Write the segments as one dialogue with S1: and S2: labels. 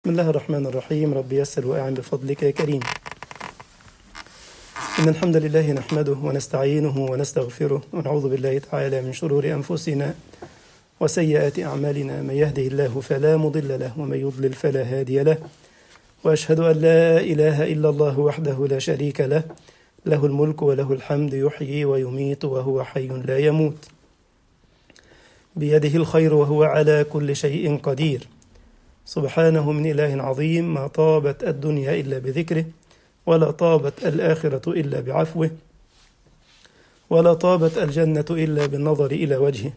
S1: بسم الله الرحمن الرحيم رب يسر وأعن بفضلك يا كريم إن الحمد لله نحمده ونستعينه ونستغفره ونعوذ بالله تعالى من شرور أنفسنا وسيئات أعمالنا من يهده الله فلا مضل له ومن يضلل فلا هادي له وأشهد أن لا إله إلا الله وحده لا شريك له له الملك وله الحمد يحيي ويميت وهو حي لا يموت بيده الخير وهو على كل شيء قدير سبحانه من إله عظيم ما طابت الدنيا إلا بذكره ولا طابت الآخرة إلا بعفوه ولا طابت الجنة إلا بالنظر إلى وجهه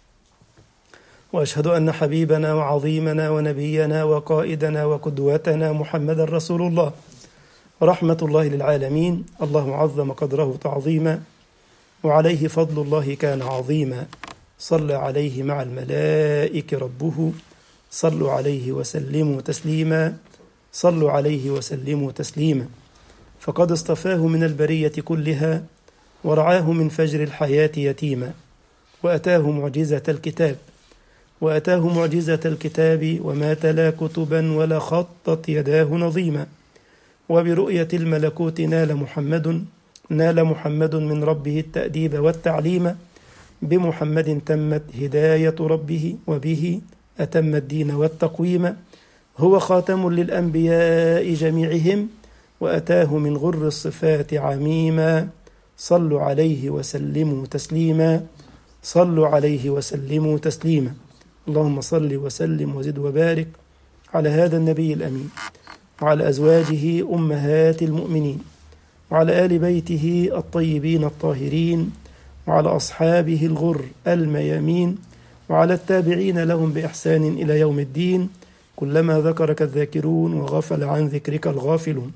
S1: وأشهد أن حبيبنا وعظيمنا ونبينا وقائدنا وقدوتنا محمد رسول الله رحمة الله للعالمين الله عظم قدره تعظيما وعليه فضل الله كان عظيما صلى عليه مع الملائكة ربه صلوا عليه وسلموا تسليما صلوا عليه وسلموا تسليما فقد اصطفاه من البرية كلها ورعاه من فجر الحياة يتيما وأتاه معجزة الكتاب وأتاه معجزة الكتاب وما تلا كتبا ولا خطت يداه نظيما وبرؤية الملكوت نال محمد نال محمد من ربه التأديب والتعليم بمحمد تمت هداية ربه وبه أتم الدين والتقويم هو خاتم للأنبياء جميعهم وأتاه من غر الصفات عميما صلوا عليه وسلموا تسليما صلوا عليه وسلموا تسليما اللهم صل وسلم وزد وبارك على هذا النبي الأمين وعلى أزواجه أمهات المؤمنين وعلى آل بيته الطيبين الطاهرين وعلى أصحابه الغر الميامين وعلى التابعين لهم بإحسان إلى يوم الدين كلما ذكرك الذاكرون وغفل عن ذكرك الغافلون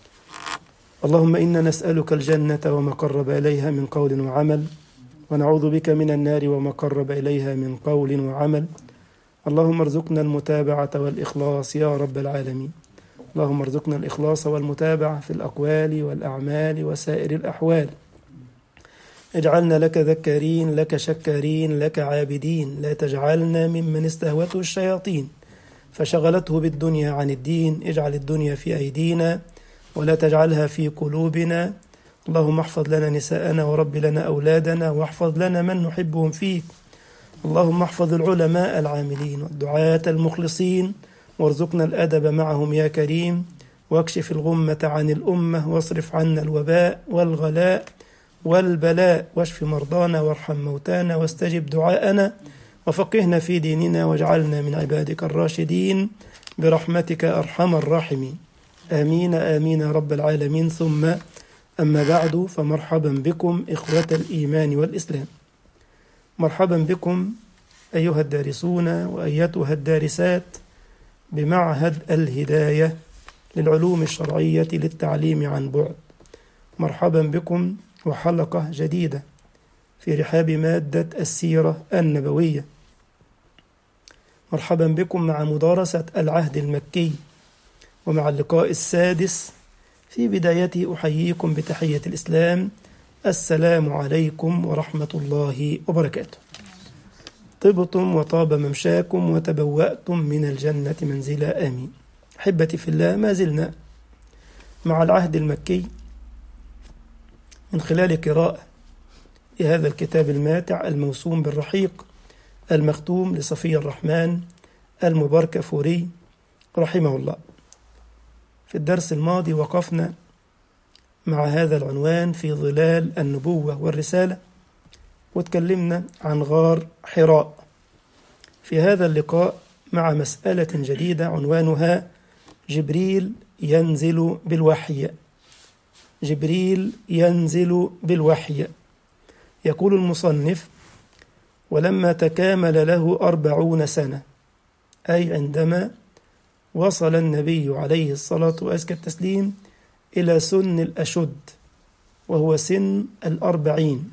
S1: اللهم إنا نسألك الجنة وما قرب إليها من قول وعمل ونعوذ بك من النار وما قرب إليها من قول وعمل اللهم ارزقنا المتابعة والإخلاص يا رب العالمين اللهم ارزقنا الإخلاص والمتابعة في الأقوال والأعمال وسائر الأحوال اجعلنا لك ذكارين لك شكارين لك عابدين لا تجعلنا ممن استهوته الشياطين فشغلته بالدنيا عن الدين اجعل الدنيا في أيدينا ولا تجعلها في قلوبنا اللهم احفظ لنا نساءنا ورب لنا أولادنا واحفظ لنا من نحبهم فيك اللهم احفظ العلماء العاملين والدعاة المخلصين وارزقنا الأدب معهم يا كريم واكشف الغمة عن الأمة واصرف عنا الوباء والغلاء والبلاء واشف مرضانا وارحم موتانا واستجب دعاءنا وفقهنا في ديننا واجعلنا من عبادك الراشدين برحمتك أرحم الراحمين آمين آمين يا رب العالمين ثم أما بعد فمرحبا بكم إخوة الإيمان والإسلام مرحبا بكم أيها الدارسون وأيتها الدارسات بمعهد الهداية للعلوم الشرعية للتعليم عن بعد مرحبا بكم وحلقة جديدة في رحاب مادة السيرة النبوية مرحبا بكم مع مدارسة العهد المكي ومع اللقاء السادس في بدايته أحييكم بتحية الإسلام السلام عليكم ورحمة الله وبركاته طبتم وطاب ممشاكم وتبوأتم من الجنة منزلا آمين أحبتي في الله ما زلنا مع العهد المكي من خلال قراءة لهذا الكتاب الماتع الموسوم بالرحيق المختوم لصفي الرحمن المبارك فوري رحمه الله في الدرس الماضي وقفنا مع هذا العنوان في ظلال النبوة والرسالة وتكلمنا عن غار حراء في هذا اللقاء مع مسألة جديدة عنوانها جبريل ينزل بالوحي جبريل ينزل بالوحي يقول المصنف ولما تكامل له أربعون سنة أي عندما وصل النبي عليه الصلاة وأزكى التسليم إلى سن الأشد وهو سن الأربعين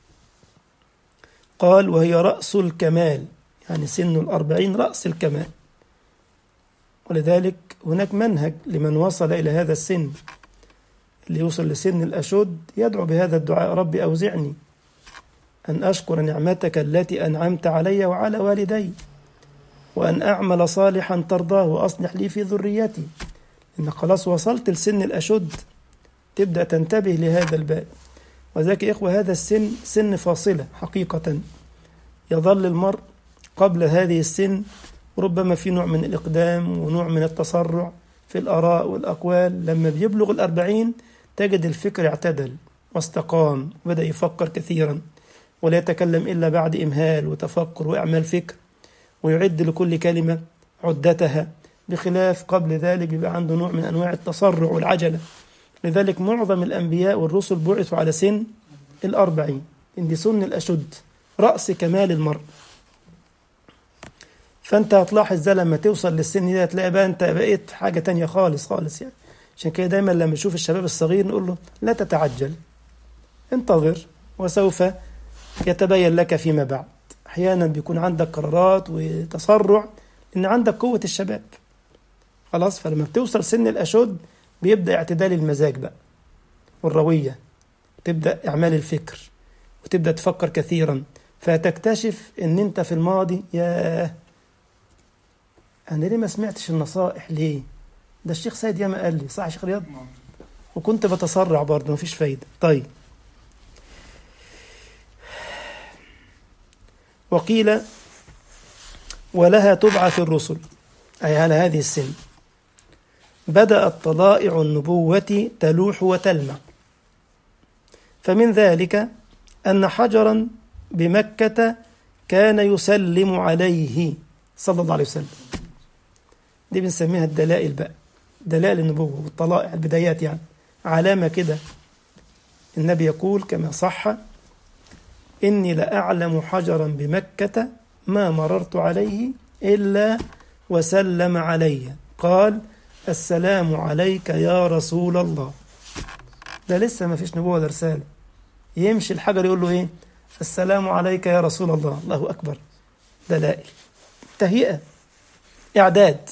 S1: قال وهي رأس الكمال يعني سن الأربعين رأس الكمال ولذلك هناك منهج لمن وصل إلى هذا السن اللي يوصل لسن الأشد يدعو بهذا الدعاء ربي أوزعني أن أشكر نعمتك التي أنعمت علي وعلى والدي وأن أعمل صالحا ترضاه وأصلح لي في ذريتي إن خلاص وصلت لسن الأشد تبدأ تنتبه لهذا الباب وذلك يا إخوة هذا السن سن فاصلة حقيقة يظل المرء قبل هذه السن ربما في نوع من الإقدام ونوع من التسرع في الآراء والأقوال لما بيبلغ الأربعين تجد الفكر اعتدل واستقام وبدأ يفكر كثيرا ولا يتكلم إلا بعد إمهال وتفكر وإعمال فكر ويعد لكل كلمة عدتها بخلاف قبل ذلك بيبقى عنده نوع من أنواع التسرع والعجلة لذلك معظم الأنبياء والرسل بعثوا على سن الأربعين إن دي سن الأشد رأس كمال المرء فأنت هتلاحظ ده لما توصل للسن ده هتلاقي بقى أنت بقيت حاجة تانية خالص خالص يعني عشان كده دايما لما نشوف الشباب الصغير نقول له لا تتعجل انتظر وسوف يتبين لك فيما بعد أحيانا بيكون عندك قرارات وتسرع إن عندك قوة الشباب خلاص فلما بتوصل سن الأشد بيبدأ اعتدال المزاج بقى والروية تبدأ إعمال الفكر وتبدأ تفكر كثيرا فتكتشف إن أنت في الماضي يا أنا ليه ما سمعتش النصائح ليه؟ ده الشيخ سيد ياما قال لي صح يا شيخ رياض؟ وكنت بتسرع برضه مفيش فايدة طيب وقيل ولها تبعث الرسل أي على هذه السن بدأت طلائع النبوة تلوح وتلمع فمن ذلك أن حجرا بمكة كان يسلم عليه صلى الله عليه وسلم دي بنسميها الدلائل بقى دلائل النبوة والطلائع البدايات يعني علامة كده النبي يقول كما صح إني لأعلم حجرا بمكة ما مررت عليه إلا وسلم علي قال السلام عليك يا رسول الله ده لسه ما فيش نبوة ولا رسالة يمشي الحجر يقول له إيه السلام عليك يا رسول الله الله أكبر دلائل تهيئة إعداد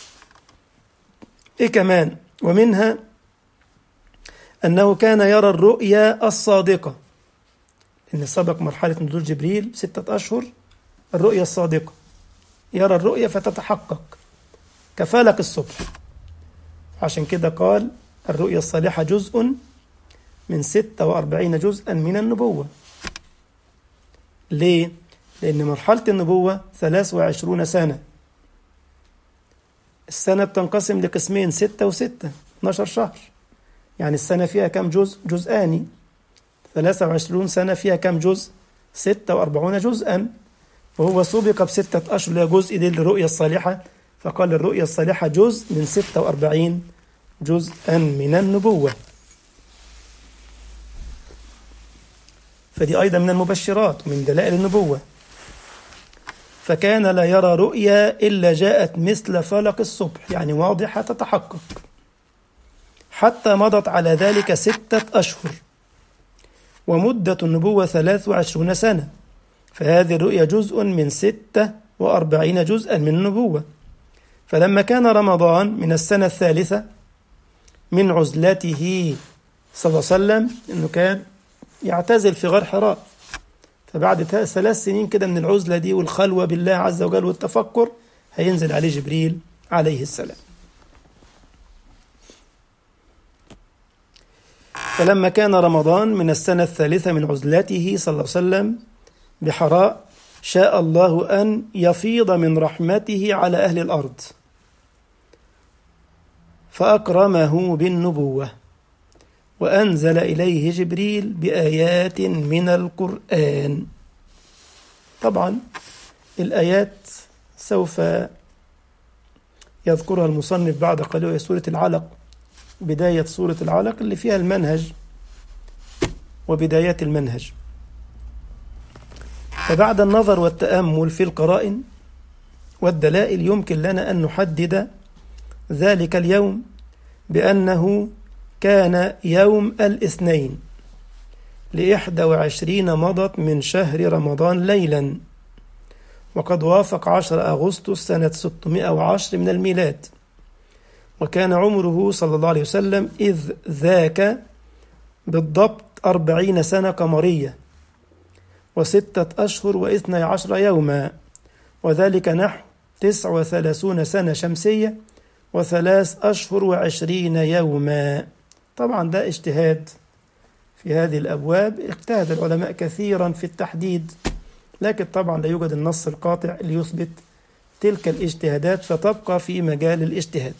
S1: إيه كمان ومنها أنه كان يرى الرؤيا الصادقة إن سبق مرحلة نزول جبريل ستة أشهر الرؤيا الصادقة يرى الرؤيا فتتحقق كفالق الصبح عشان كده قال الرؤيا الصالحة جزء من ستة وأربعين جزءا من النبوة ليه؟ لأن مرحلة النبوة ثلاث وعشرون سنة السنة بتنقسم لقسمين ستة وستة 12 شهر يعني السنة فيها كم جزء؟ جزءان 23 سنة فيها كم جزء؟ 46 جزءا وهو سبق بستة أشهر اللي جزء دي الرؤيا الصالحة فقال الرؤيا الصالحة جزء من 46 جزءا من النبوة فدي أيضا من المبشرات ومن دلائل النبوة فكان لا يرى رؤيا إلا جاءت مثل فلق الصبح يعني واضحة تتحقق حتى مضت على ذلك ستة أشهر ومدة النبوة ثلاث وعشرون سنة فهذه الرؤيا جزء من ستة وأربعين جزءا من النبوة فلما كان رمضان من السنة الثالثة من عزلته صلى الله عليه وسلم أنه كان يعتزل في غار حراء فبعد ثلاث سنين كده من العزلة دي والخلوة بالله عز وجل والتفكر هينزل عليه جبريل عليه السلام فلما كان رمضان من السنة الثالثة من عزلته صلى الله عليه وسلم بحراء شاء الله أن يفيض من رحمته على أهل الأرض فأكرمه بالنبوة وأنزل إليه جبريل بآيات من القرآن طبعا الآيات سوف يذكرها المصنف بعد قليل وهي سورة العلق بداية سورة العلق اللي فيها المنهج وبدايات المنهج فبعد النظر والتأمل في القرائن والدلائل يمكن لنا أن نحدد ذلك اليوم بأنه كان يوم الاثنين لإحدى وعشرين مضت من شهر رمضان ليلا وقد وافق عشر أغسطس سنة 610 من الميلاد وكان عمره صلى الله عليه وسلم إذ ذاك بالضبط أربعين سنة قمرية وستة أشهر وإثنى عشر يوما وذلك نحو تسع وثلاثون سنة شمسية وثلاث أشهر وعشرين يوما طبعا ده اجتهاد في هذه الأبواب اجتهد العلماء كثيرا في التحديد لكن طبعا لا يوجد النص القاطع ليثبت تلك الاجتهادات فتبقى في مجال الاجتهاد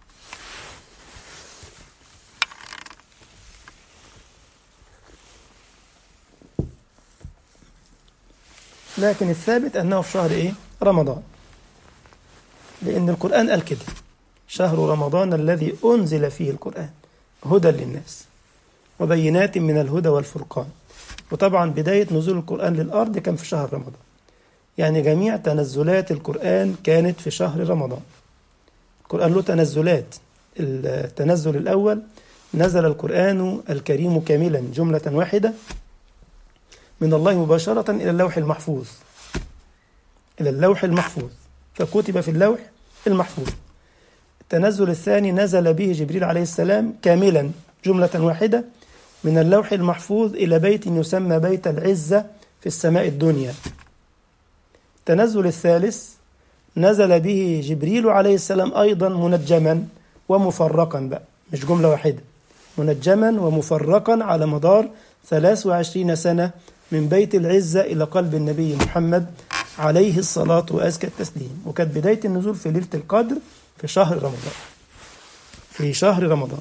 S1: لكن الثابت أنه في شهر إيه؟ رمضان لأن القرآن قال كده شهر رمضان الذي أنزل فيه القرآن هدى للناس وبينات من الهدى والفرقان وطبعا بداية نزول القرآن للأرض كان في شهر رمضان يعني جميع تنزلات القرآن كانت في شهر رمضان القرآن له تنزلات التنزل الأول نزل القرآن الكريم كاملا جملة واحدة من الله مباشرة إلى اللوح المحفوظ إلى اللوح المحفوظ فكتب في اللوح المحفوظ التنزل الثاني نزل به جبريل عليه السلام كاملا جملة واحدة من اللوح المحفوظ إلى بيت يسمى بيت العزة في السماء الدنيا التنزل الثالث نزل به جبريل عليه السلام أيضا منجما ومفرقا بقى مش جملة واحدة منجما ومفرقا على مدار 23 سنة من بيت العزة إلى قلب النبي محمد عليه الصلاة وأزكى التسليم وكانت بداية النزول في ليلة القدر في شهر رمضان في شهر رمضان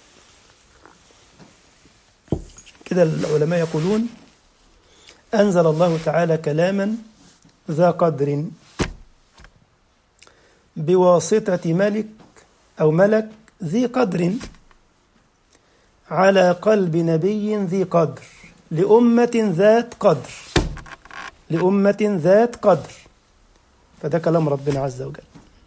S1: كده العلماء يقولون أنزل الله تعالى كلاما ذا قدر بواسطة ملك أو ملك ذي قدر على قلب نبي ذي قدر لأمة ذات قدر لأمة ذات قدر فده كلام ربنا عز وجل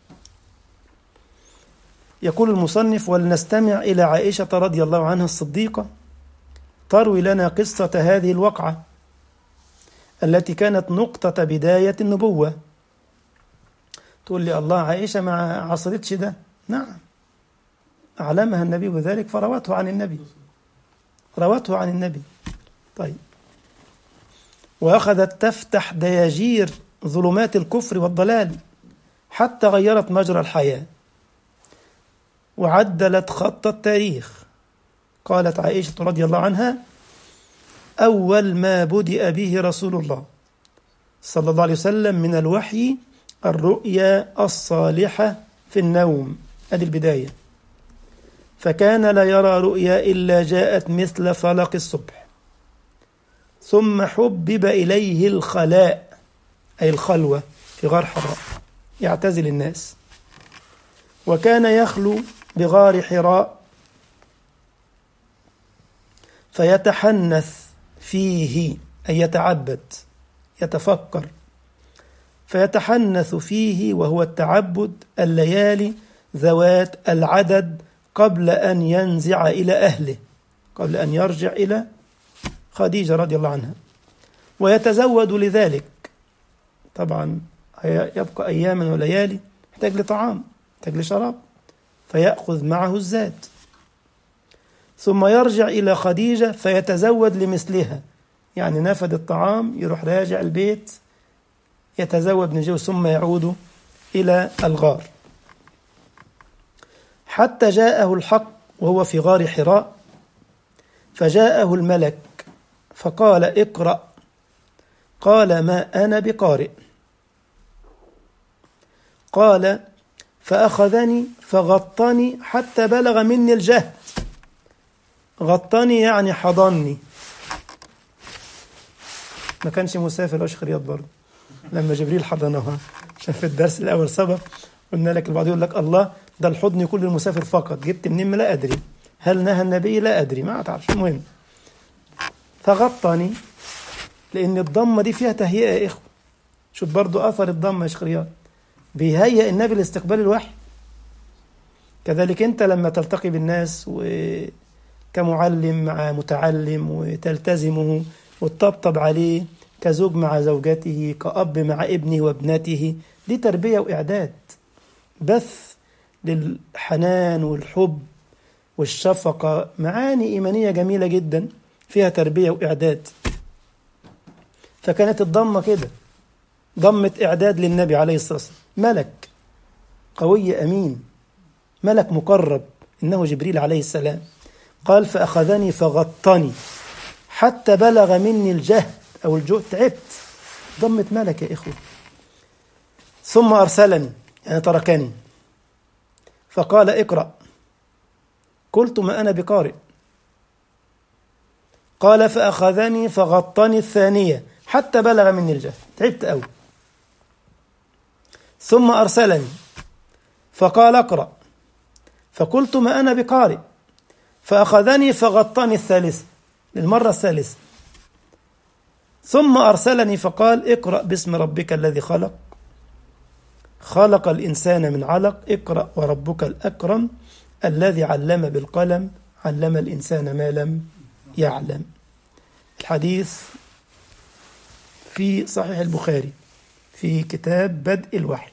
S1: يقول المصنف ولنستمع إلى عائشة رضي الله عنها الصديقة تروي لنا قصة هذه الوقعة التي كانت نقطة بداية النبوة تقول لي الله عائشة ما عصرتش ده نعم أعلمها النبي بذلك فروته عن النبي روته عن النبي طيب وأخذت تفتح دياجير ظلمات الكفر والضلال حتى غيرت مجرى الحياة وعدلت خط التاريخ قالت عائشة رضي الله عنها أول ما بدأ به رسول الله صلى الله عليه وسلم من الوحي الرؤيا الصالحة في النوم هذه البداية فكان لا يرى رؤيا إلا جاءت مثل فلق الصبح ثم حبب إليه الخلاء أي الخلوة في غار حراء يعتزل الناس وكان يخلو بغار حراء فيتحنث فيه أي يتعبد يتفكر فيتحنث فيه وهو التعبد الليالي ذوات العدد قبل أن ينزع إلى أهله قبل أن يرجع إلى خديجة رضي الله عنها ويتزود لذلك طبعا يبقى أياما وليالي يحتاج لطعام يحتاج لشراب فيأخذ معه الزاد ثم يرجع إلى خديجة فيتزود لمثلها يعني نفد الطعام يروح راجع البيت يتزود من جو ثم يعود إلى الغار حتى جاءه الحق وهو في غار حراء فجاءه الملك فقال اقرأ قال ما أنا بقارئ قال فأخذني فغطني حتى بلغ مني الجهد غطني يعني حضني ما كانش مسافر وش خريط برضه لما جبريل حضنها عشان في الدرس الأول سبق قلنا لك البعض يقول لك الله ده الحضن يكون للمسافر فقط جبت منين لا أدري هل نهى النبي لا أدري ما أعرفش المهم فغطني لأن الضمة دي فيها تهيئة يا إخوة شوف برضو أثر الضمة يا شيخ بيهيئ النبي لاستقبال الوحي كذلك أنت لما تلتقي بالناس وكمعلم مع متعلم وتلتزمه وتطبطب عليه كزوج مع زوجته كأب مع ابنه وابنته دي تربية وإعداد بث للحنان والحب والشفقة معاني إيمانية جميلة جدا فيها تربية وإعداد فكانت الضمة كده ضمة إعداد للنبي عليه الصلاة والسلام ملك قوي أمين ملك مقرب إنه جبريل عليه السلام قال فأخذني فغطني حتى بلغ مني الجهد أو الجهد تعبت ضمة ملك يا إخوة ثم أرسلني يعني تركني فقال اقرأ قلت ما أنا بقارئ قال فأخذني فغطني الثانية حتى بلغ مني الجهد تعبت أوي ثم أرسلني فقال اقرأ فقلت ما أنا بقارئ فأخذني فغطني الثالثة للمرة الثالثة ثم أرسلني فقال اقرأ باسم ربك الذي خلق خلق الإنسان من علق اقرأ وربك الأكرم الذي علم بالقلم علم الإنسان ما لم يعلم الحديث في صحيح البخاري في كتاب بدء الوحي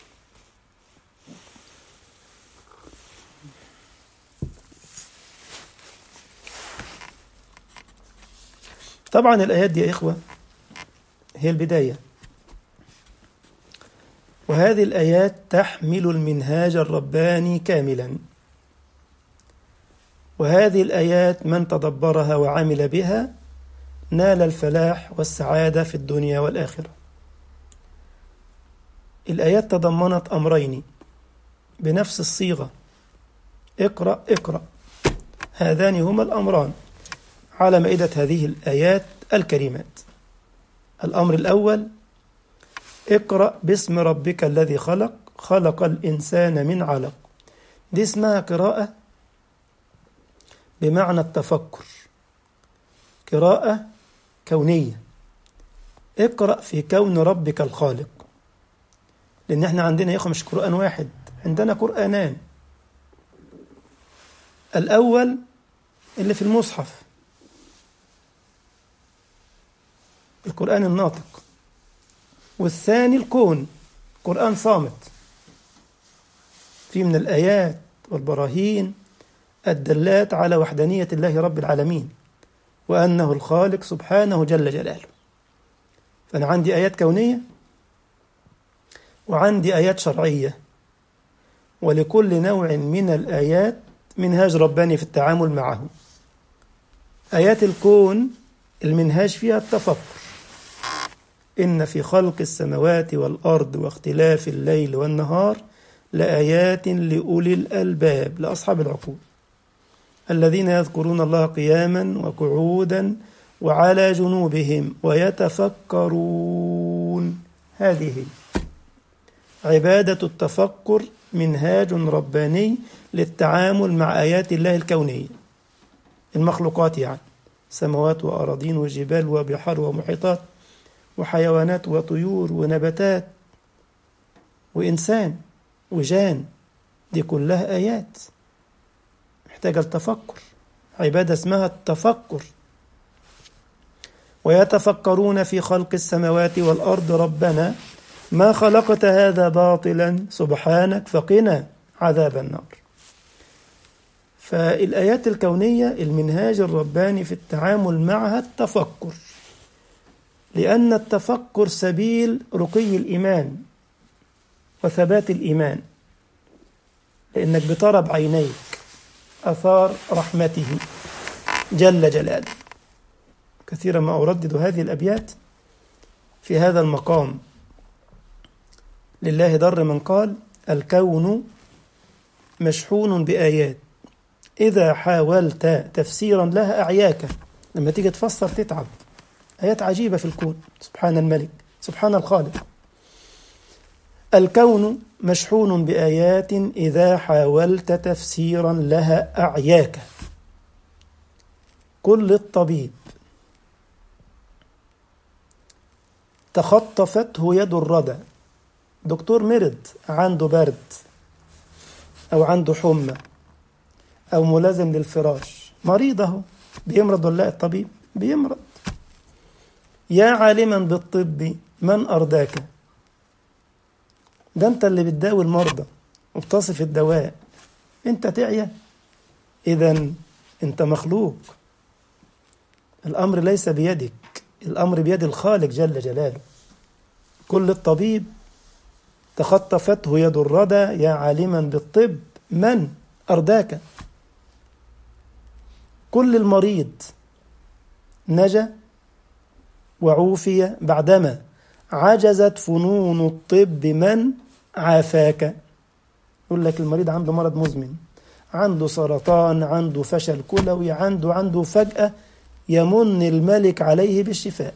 S1: طبعا الآيات دي يا إخوة هي البداية وهذه الآيات تحمل المنهاج الرباني كاملا وهذه الآيات من تدبرها وعمل بها نال الفلاح والسعادة في الدنيا والآخرة الآيات تضمنت أمرين بنفس الصيغة اقرأ اقرأ هذان هما الأمران على مائدة هذه الآيات الكريمات الأمر الأول اقرأ باسم ربك الذي خلق خلق الإنسان من علق دي اسمها قراءة بمعنى التفكر قراءة كونية اقرأ في كون ربك الخالق لأن احنا عندنا يا إخوة مش قرآن واحد عندنا قرآنان الأول اللي في المصحف القرآن الناطق والثاني الكون قرآن صامت في من الآيات والبراهين الدلات على وحدانية الله رب العالمين وأنه الخالق سبحانه جل جلاله فأنا عندي آيات كونية وعندي آيات شرعية ولكل نوع من الآيات منهاج رباني في التعامل معه آيات الكون المنهاج فيها التفكر إن في خلق السماوات والأرض واختلاف الليل والنهار لآيات لأولي الألباب لأصحاب العقول الذين يذكرون الله قياما وقعودا وعلى جنوبهم ويتفكرون هذه عبادة التفكر منهاج رباني للتعامل مع آيات الله الكونية المخلوقات يعني سماوات وأراضين وجبال وبحار ومحيطات وحيوانات وطيور ونباتات وإنسان وجان دي كلها آيات محتاجة التفكر عبادة اسمها التفكر ويتفكرون في خلق السماوات والأرض ربنا ما خلقت هذا باطلا سبحانك فقنا عذاب النار فالآيات الكونية المنهاج الرباني في التعامل معها التفكر لأن التفكر سبيل رقي الإيمان وثبات الإيمان لأنك بترى بعينيك أثار رحمته جل جلاله كثيرا ما أردد هذه الأبيات في هذا المقام لله در من قال الكون مشحون بآيات إذا حاولت تفسيرا لها أعياك لما تيجي تفسر تتعب آيات عجيبة في الكون سبحان الملك سبحان الخالق الكون مشحون بآيات إذا حاولت تفسيرا لها أعياك كل الطبيب تخطفته يد الردى دكتور مرض عنده برد أو عنده حمى أو ملازم للفراش مريض أهو بيمرض ولا الطبيب بيمرض يا عالما بالطب من أرداك ده أنت اللي بتداوي المرضى وبتصف الدواء أنت تعيا إذا أنت مخلوق الأمر ليس بيدك الأمر بيد الخالق جل جلاله كل الطبيب تخطفته يد الردى يا عالما بالطب من أرداك كل المريض نجا وعوفي بعدما عجزت فنون الطب من عافاك يقول لك المريض عنده مرض مزمن عنده سرطان عنده فشل كلوي عنده عنده فجأة يمن الملك عليه بالشفاء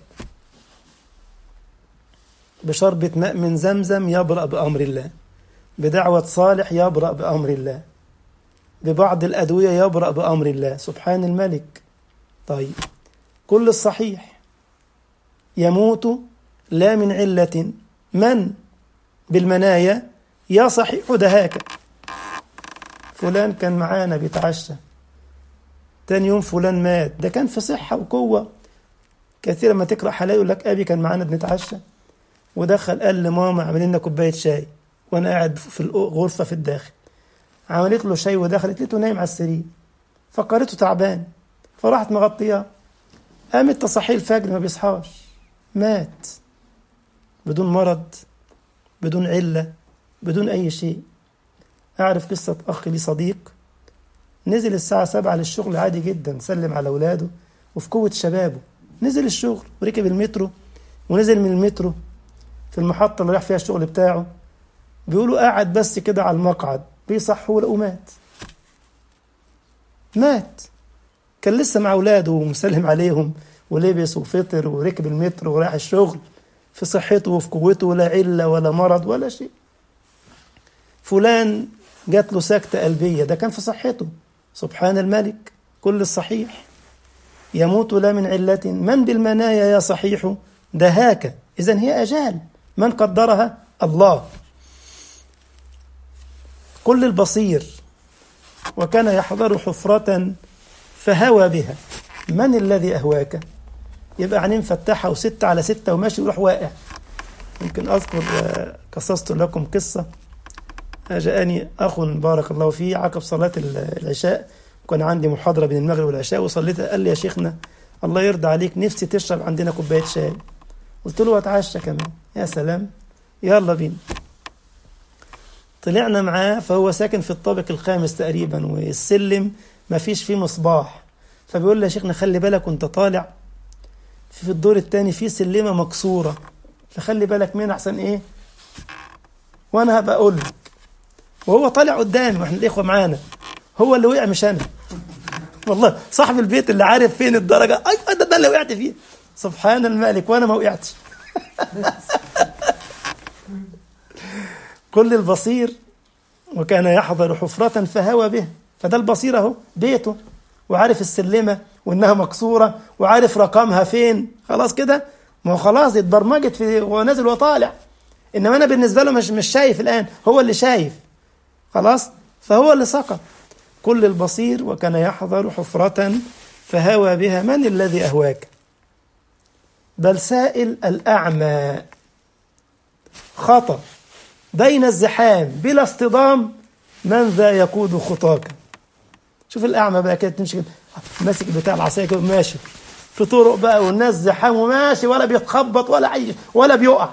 S1: بشربة ماء من زمزم يبرأ بأمر الله بدعوة صالح يبرأ بأمر الله ببعض الأدوية يبرأ بأمر الله سبحان الملك طيب كل الصحيح يموت لا من علة من بالمنايا يا صحيح دهاك فلان كان معانا بيتعشى تاني يوم فلان مات ده كان في صحة وقوة كثيرا ما تقرأ حلاوي يقول لك أبي كان معانا بنتعشى ودخل قال لماما اعمل لنا كوباية شاي وأنا قاعد في الغرفة في الداخل عملت له شاي ودخلت لقيته نايم على السرير فقرته تعبان فراحت مغطياه قامت تصحيه الفجر ما بيصحاش مات بدون مرض بدون علة بدون أي شيء أعرف قصة أخ لي صديق نزل الساعة سبعة للشغل عادي جدا سلم على أولاده وفي قوة شبابه نزل الشغل وركب المترو ونزل من المترو في المحطة اللي راح فيها الشغل بتاعه بيقولوا قاعد بس كده على المقعد بيصحوا لقوا مات مات كان لسه مع أولاده ومسلم عليهم ولبس وفطر وركب المترو وراح الشغل في صحته وفي قوته ولا علة ولا مرض ولا شيء فلان جات له سكتة قلبية ده كان في صحته سبحان الملك كل الصحيح يموت لا من علة من بالمنايا يا صحيح دهاك إذا هي أجال من قدرها الله كل البصير وكان يحضر حفرة فهوى بها من الذي أهواك يبقى عينين فتحة وستة على ستة وماشي ويروح واقع يمكن أذكر قصصت لكم قصة جاءني أخ بارك الله فيه عقب صلاة العشاء وكان عندي محاضرة بين المغرب والعشاء وصليتها قال لي يا شيخنا الله يرضى عليك نفسي تشرب عندنا كوباية شاي قلت له أتعشى كمان يا سلام يلا بينا طلعنا معاه فهو ساكن في الطابق الخامس تقريبا والسلم ما فيش فيه مصباح فبيقول لي يا شيخنا خلي بالك وانت طالع في الدور الثاني في سلمة مكسورة فخلي بالك منها أحسن إيه وأنا هبقى أقول لك وهو طالع قدامي واحنا الإخوة معانا هو اللي وقع مش أنا والله صاحب البيت اللي عارف فين الدرجة أي ده, ده اللي وقعت فيه سبحان الملك وأنا ما وقعتش كل البصير وكان يحضر حفرة فهوى به فده البصير اهو بيته وعارف السلمة وإنها مكسورة وعارف رقمها فين خلاص كده ما هو خلاص اتبرمجت في وهو نازل وطالع إنما أنا بالنسبة له مش مش شايف الآن هو اللي شايف خلاص فهو اللي سقط كل البصير وكان يحضر حفرة فهوى بها من الذي أهواك بل سائل الأعمى خطأ بين الزحام بلا اصطدام من ذا يقود خطاك شوف الأعمى بقى كده تمشي ماسك بتاع العصاية كده ماشي في طرق بقى والناس زحام وماشي ولا بيتخبط ولا أي ولا بيقع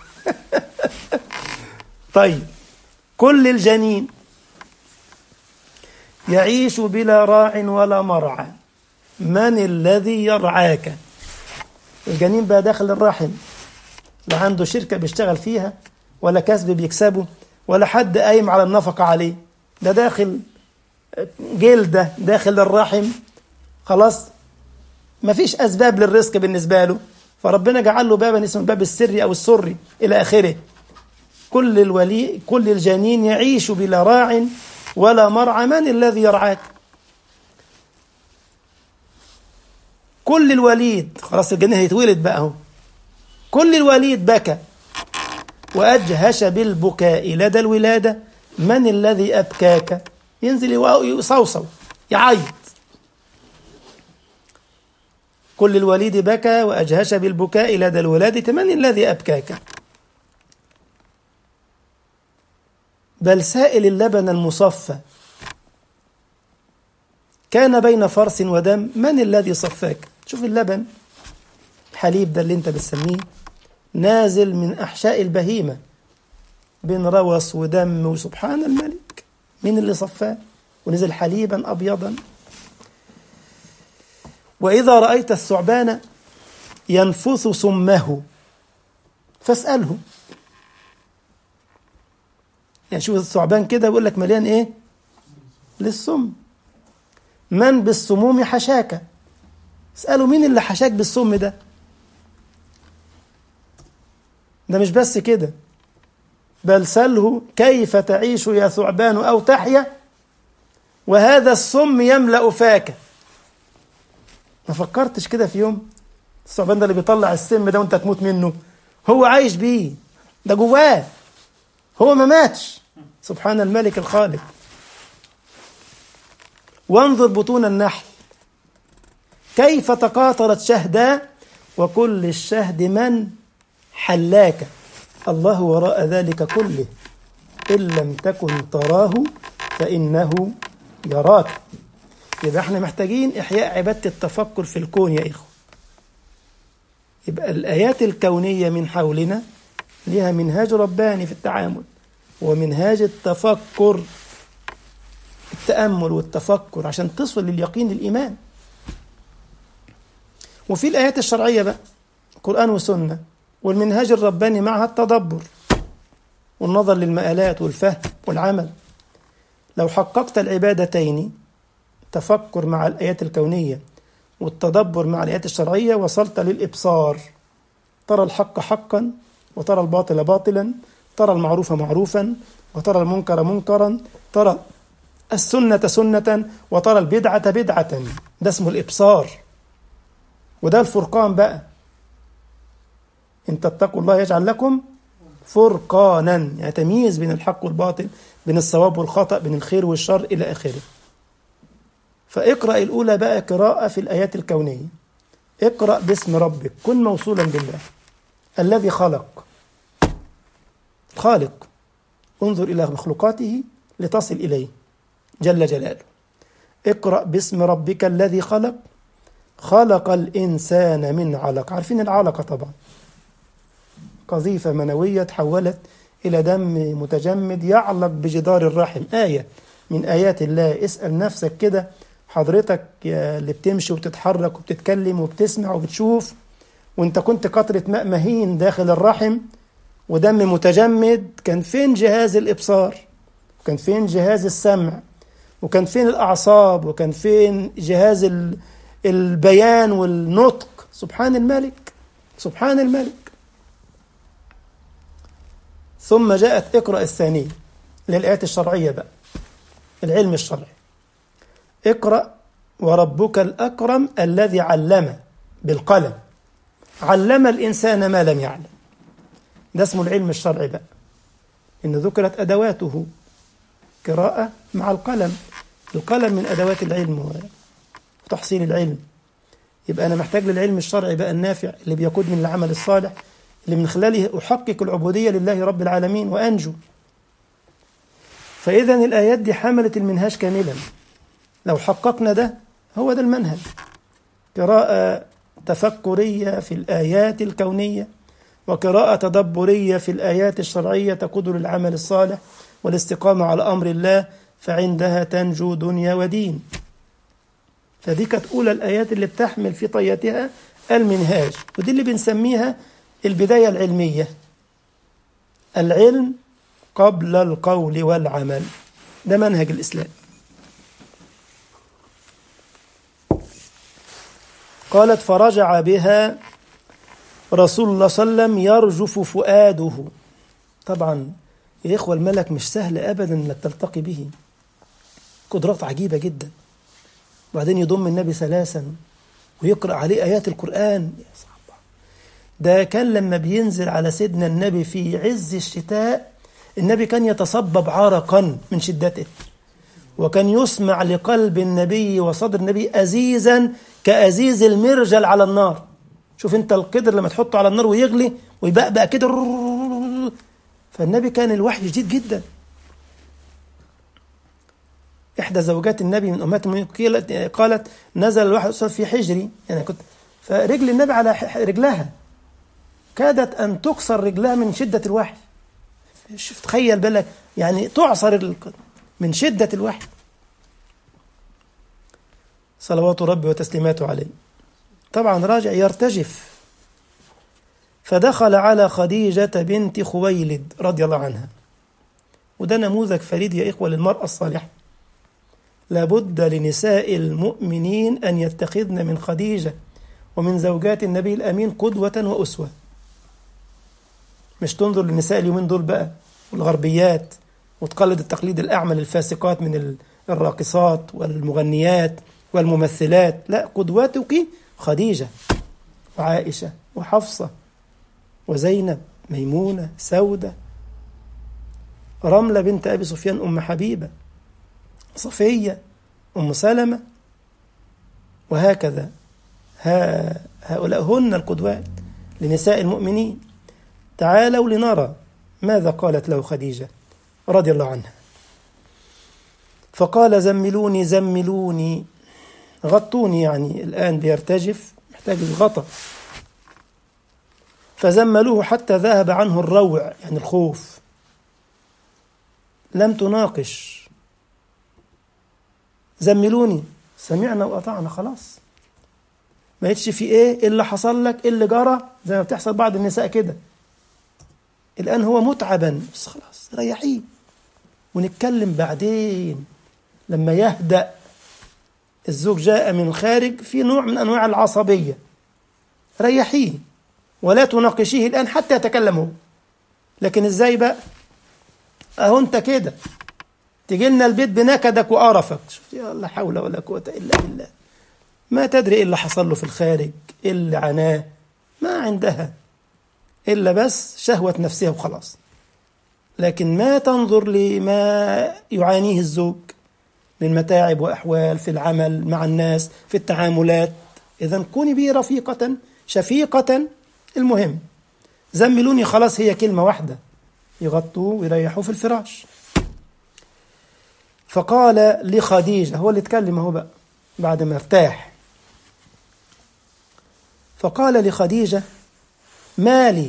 S1: طيب كل الجنين يعيش بلا راع ولا مرعى من الذي يرعاك الجنين بقى داخل الرحم لا عنده شركة بيشتغل فيها ولا كسب بيكسبه ولا حد قايم على النفقة عليه ده داخل جلدة داخل الرحم خلاص مفيش أسباب للرزق بالنسبة له فربنا جعل له بابا اسمه الباب السري أو السري إلى آخره كل الولي كل الجنين يعيش بلا راع ولا مرعى من الذي يرعاك كل الوليد خلاص الجنين هيتولد بقى اهو كل الوليد بكى وأجهش بالبكاء لدى الولادة من الذي أبكاك ينزل يصوصو يعيط كل الوليد بكى وأجهش بالبكاء لدى الولادة من الذي أبكاك بل سائل اللبن المصفى كان بين فرس ودم من الذي صفاك شوف اللبن الحليب ده اللي انت بتسميه نازل من أحشاء البهيمة بين روس ودم وسبحان الملك مين اللي صفاه ونزل حليبا أبيضا وإذا رأيت الثعبان ينفث سمه فاسأله يعني شوف الثعبان كده بيقول لك مليان ايه للسم من بالسموم حشاك اسأله مين اللي حشاك بالسم ده ده مش بس كده بل سله كيف تعيش يا ثعبان أو تحيا وهذا السم يملأ فاك ما فكرتش كده في يوم الثعبان ده اللي بيطلع السم ده وانت تموت منه هو عايش بيه ده جواه هو ما ماتش سبحان الملك الخالق وانظر بطون النحل كيف تقاطرت شهدا وكل الشهد من حلاك الله وراء ذلك كله إن لم تكن تراه فإنه يراك يبقى احنا محتاجين إحياء عبادة التفكر في الكون يا إخوة يبقى الآيات الكونية من حولنا لها منهاج رباني في التعامل ومنهاج التفكر التأمل والتفكر عشان تصل لليقين الإيمان وفي الآيات الشرعية بقى قرآن وسنة والمنهاج الرباني معها التدبر والنظر للمآلات والفهم والعمل لو حققت العبادتين تفكر مع الآيات الكونية والتدبر مع الآيات الشرعية وصلت للإبصار ترى الحق حقا وترى الباطل باطلا ترى المعروف معروفا وترى المنكر منكرا ترى السنة سنة وترى البدعة بدعة ده اسمه الإبصار وده الفرقان بقى إن تتقوا الله يجعل لكم فرقانا يعني تمييز بين الحق والباطل بين الصواب والخطأ بين الخير والشر إلى آخره فاقرأ الأولى بقى قراءة في الآيات الكونية اقرأ باسم ربك كن موصولا بالله الذي خلق خالق انظر إلى مخلوقاته لتصل إليه جل جلاله اقرأ باسم ربك الذي خلق خلق الإنسان من علق عارفين العلقة طبعا قذيفة منوية تحولت إلى دم متجمد يعلق بجدار الرحم آية من آيات الله اسأل نفسك كده حضرتك يا اللي بتمشي وبتتحرك وبتتكلم وبتسمع وبتشوف وانت كنت قطرة ماء مهين داخل الرحم ودم متجمد كان فين جهاز الإبصار وكان فين جهاز السمع وكان فين الأعصاب وكان فين جهاز البيان والنطق سبحان الملك سبحان الملك ثم جاءت اقرأ الثانية للآيات الشرعية بقى العلم الشرعي اقرأ وربك الأكرم الذي علم بالقلم علم الإنسان ما لم يعلم ده اسمه العلم الشرعي بقى إن ذكرت أدواته قراءة مع القلم القلم من أدوات العلم وتحصيل العلم يبقى أنا محتاج للعلم الشرعي بقى النافع اللي بيقودني للعمل الصالح اللي من خلاله أحقق العبودية لله رب العالمين وأنجو فإذا الآيات دي حملت المنهاج كاملا لو حققنا ده هو ده المنهج قراءة تفكرية في الآيات الكونية وقراءة تدبرية في الآيات الشرعية تقود للعمل الصالح والاستقامة على أمر الله فعندها تنجو دنيا ودين فدي كانت أولى الآيات اللي بتحمل في طياتها المنهاج ودي اللي بنسميها البداية العلمية العلم قبل القول والعمل ده منهج الإسلام قالت فرجع بها رسول الله صلى الله عليه وسلم يرجف فؤاده طبعا يا إخوة الملك مش سهل أبدا أنك تلتقي به قدرات عجيبة جدا وبعدين يضم النبي ثلاثا ويقرأ عليه آيات القرآن يا صعبة ده كان لما بينزل على سيدنا النبي في عز الشتاء النبي كان يتصبب عرقا من شدته وكان يسمع لقلب النبي وصدر النبي أزيزا كأزيز المرجل على النار شوف انت القدر لما تحطه على النار ويغلي ويبقبق كده فالنبي كان الوحي شديد جدا إحدى زوجات النبي من أمهات المؤمنين قالت نزل الوحي في حجري يعني كنت فرجل النبي على رجلها كادت أن تكسر رجلها من شدة الوحي شوف تخيل بالك يعني تعصر من شدة الوحي صلوات ربي وتسليماته عليه طبعا راجع يرتجف فدخل على خديجة بنت خويلد رضي الله عنها وده نموذج فريد يا إخوة للمرأة الصالحة لابد لنساء المؤمنين أن يتخذن من خديجة ومن زوجات النبي الأمين قدوة وأسوة مش تنظر للنساء اليومين دول بقى والغربيات وتقلد التقليد الأعمى للفاسقات من الراقصات والمغنيات والممثلات لا قدوتك خديجة وعائشة وحفصة وزينب ميمونة سودة رملة بنت أبي سفيان أم حبيبة صفية أم سلمة وهكذا ها هؤلاء هن القدوات لنساء المؤمنين تعالوا لنرى ماذا قالت له خديجة رضي الله عنها فقال زملوني زملوني غطوني يعني الآن بيرتجف محتاج الغطاء فزملوه حتى ذهب عنه الروع يعني الخوف لم تناقش زملوني سمعنا وأطعنا خلاص ما يتش في ايه إيه اللي حصل لك إيه اللي جرى زي ما بتحصل بعض النساء كده الآن هو متعبا بس خلاص ريحيه ونتكلم بعدين لما يهدأ الزوج جاء من خارج في نوع من أنواع العصبية ريحيه ولا تناقشيه الآن حتى يتكلم هو لكن ازاي بقى اهو انت كده تجي لنا البيت بنكدك وقرفك شوف يا لا حول ولا قوة إلا بالله ما تدري إيه اللي حصل له في الخارج إيه اللي عناه ما عندها إلا بس شهوة نفسها وخلاص لكن ما تنظر لما يعانيه الزوج من متاعب وأحوال في العمل مع الناس في التعاملات إذا كوني بي رفيقة شفيقة المهم زملوني خلاص هي كلمة واحدة يغطوه ويريحوه في الفراش فقال لخديجة هو اللي اتكلم هو بقى بعد ما ارتاح فقال لخديجة مالي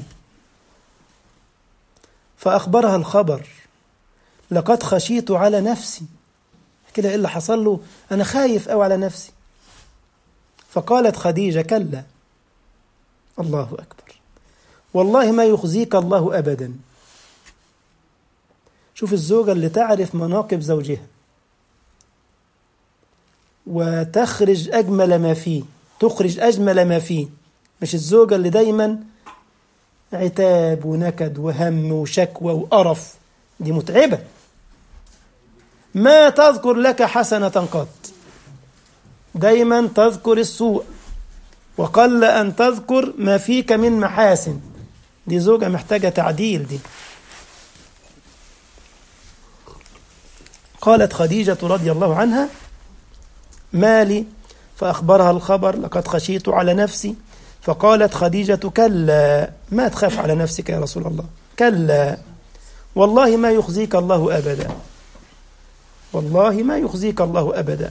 S1: فأخبرها الخبر لقد خشيت على نفسي كده إيه اللي حصل له أنا خايف أو على نفسي فقالت خديجة كلا الله أكبر والله ما يخزيك الله أبدا شوف الزوجة اللي تعرف مناقب زوجها وتخرج أجمل ما فيه تخرج أجمل ما فيه مش الزوجة اللي دايما عتاب ونكد وهم وشكوى وقرف دي متعبة ما تذكر لك حسنة قط دايما تذكر السوء وقل أن تذكر ما فيك من محاسن دي زوجة محتاجة تعديل دي قالت خديجة رضي الله عنها مالي فأخبرها الخبر لقد خشيت على نفسي فقالت خديجة كلا ما تخاف على نفسك يا رسول الله كلا والله ما يخزيك الله أبدا والله ما يخزيك الله أبدا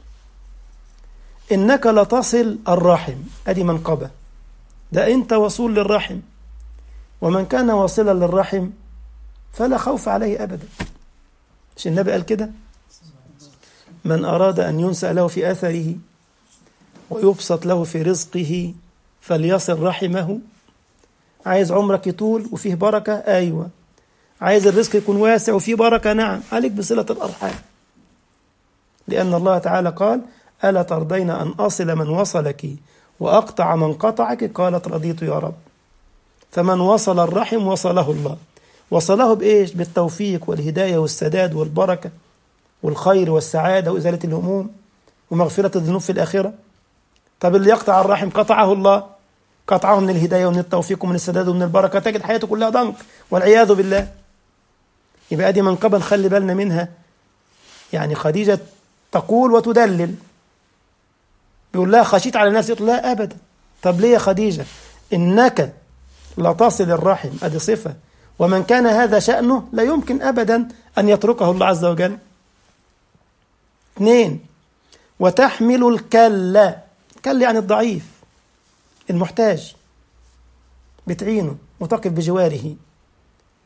S1: إنك لتصل الرحم أدي منقبة ده أنت وصول للرحم ومن كان واصلا للرحم فلا خوف عليه أبدا مش النبي قال كده من أراد أن ينسأ له في أثره ويبسط له في رزقه فليصل رحمه عايز عمرك يطول وفيه بركة أيوة عايز الرزق يكون واسع وفيه بركة نعم عليك بصلة الأرحام لأن الله تعالى قال ألا ترضين أن أصل من وصلك وأقطع من قطعك قالت رضيت يا رب فمن وصل الرحم وصله الله وصله بإيش بالتوفيق والهداية والسداد والبركة والخير والسعادة وإزالة الهموم ومغفرة الذنوب في الآخرة طب اللي يقطع الرحم قطعه الله قطعه من الهداية ومن التوفيق ومن السداد ومن البركة تجد حياته كلها ضنك والعياذ بالله يبقى دي منقبة نخلي بالنا منها يعني خديجة تقول وتدلل بيقول لها خشيت على نفسي لا أبدا طب ليه يا خديجة إنك لا تصل الرحم أدي صفة ومن كان هذا شأنه لا يمكن أبدا أن يتركه الله عز وجل اثنين وتحمل الكل كل يعني الضعيف المحتاج بتعينه وتقف بجواره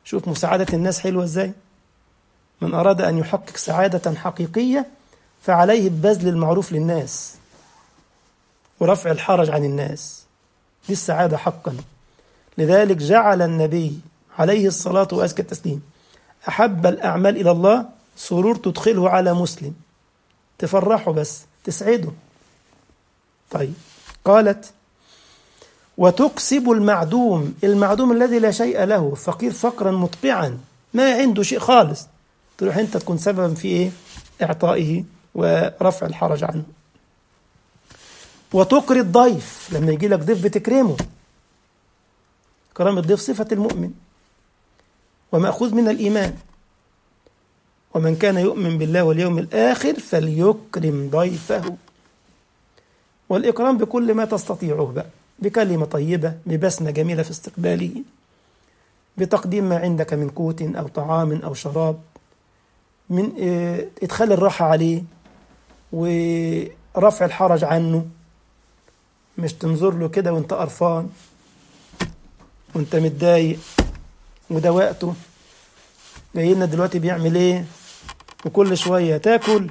S1: شوف مساعدة الناس حلوة ازاي من أراد أن يحقق سعادة حقيقية فعليه ببذل المعروف للناس ورفع الحرج عن الناس دي السعادة حقا لذلك جعل النبي عليه الصلاة وأزكى التسليم أحب الأعمال إلى الله سرور تدخله على مسلم تفرحه بس تسعده طيب قالت وتكسب المعدوم المعدوم الذي لا شيء له فقير فقرا مطبعا ما عنده شيء خالص تروح انت تكون سببا في ايه اعطائه ورفع الحرج عنه وتقري الضيف لما يجي لك ضيف بتكرمه كرام الضيف صفة المؤمن ومأخوذ من الإيمان ومن كان يؤمن بالله واليوم الآخر فليكرم ضيفه والإكرام بكل ما تستطيعه بقى بكلمة طيبة ببسمة جميلة في استقباله بتقديم ما عندك من قوت أو طعام أو شراب من إدخال الراحة عليه ورفع الحرج عنه مش تنظر له كده وانت قرفان وانت متضايق وده وقته جاي لنا دلوقتي بيعمل ايه وكل شويه تاكل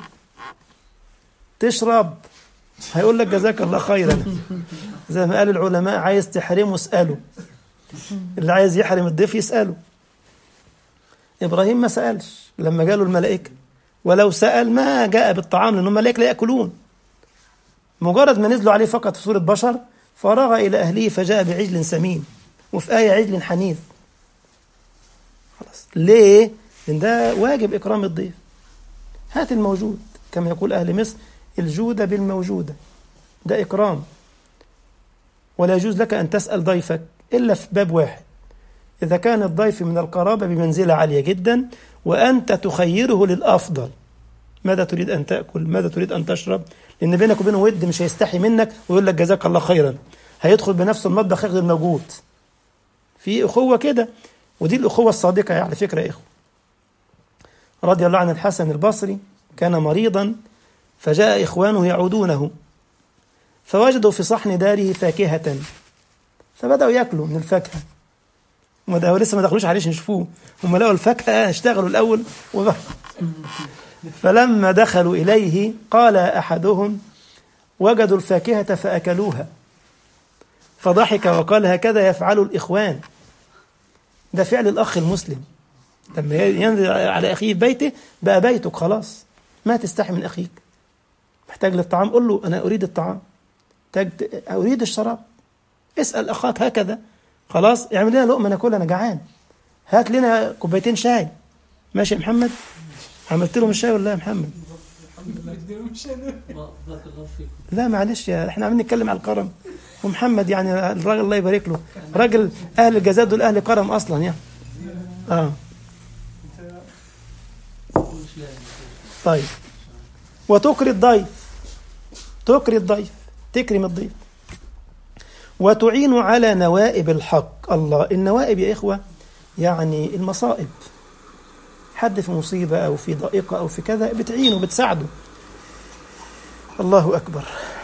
S1: تشرب هيقول لك جزاك الله خيرا زي ما قال العلماء عايز تحرمه اساله اللي عايز يحرم الضيف يساله ابراهيم ما سالش لما جاله الملائكه ولو سال ما جاء بالطعام لان الملائكه لا ياكلون مجرد ما نزلوا عليه فقط في صوره بشر فرغ الى اهله فجاء بعجل سمين وفي ايه عجل حنيذ خلاص ليه؟ لان ده واجب اكرام الضيف هات الموجود كما يقول اهل مصر الجود بالموجوده ده اكرام ولا يجوز لك ان تسال ضيفك الا في باب واحد اذا كان الضيف من القرابه بمنزله عاليه جدا وانت تخيره للافضل ماذا تريد ان تاكل ماذا تريد ان تشرب لان بينك وبينه ود مش هيستحي منك ويقول لك جزاك الله خيرا هيدخل بنفسه المطبخ ياخد الموجود في اخوه كده ودي الاخوه الصادقه على فكره يا اخوه رضي الله عن الحسن البصري كان مريضا فجاء اخوانه يعودونه فوجدوا في صحن داره فاكهه فبداوا ياكلوا من الفاكهه وده لسه ما دخلوش عليه يشوفوه هم لقوا الفاكهه اشتغلوا الاول وبقى. فلما دخلوا اليه قال احدهم وجدوا الفاكهه فاكلوها فضحك وقال هكذا يفعل الاخوان ده فعل الاخ المسلم لما ينزل على اخيه في بيته بقى بيتك خلاص ما تستحي من اخيك محتاج للطعام قل له انا اريد الطعام اريد الشراب اسال اخاك هكذا خلاص اعمل لنا لقمه ناكلها انا جعان هات لنا كوبايتين شاي ماشي يا محمد عملت لهم الشاي ولا يا محمد لا معلش يا احنا عاملين نتكلم على الكرم ومحمد يعني الراجل الله يبارك له راجل اهل الجزاء دول اهل كرم اصلا يعني اه طيب وتكري الضيف تكري الضيف تكرم الضيف وتعين على نوائب الحق الله النوائب يا إخوة يعني المصائب حد في مصيبة أو في ضائقة أو في كذا بتعينه بتساعده الله أكبر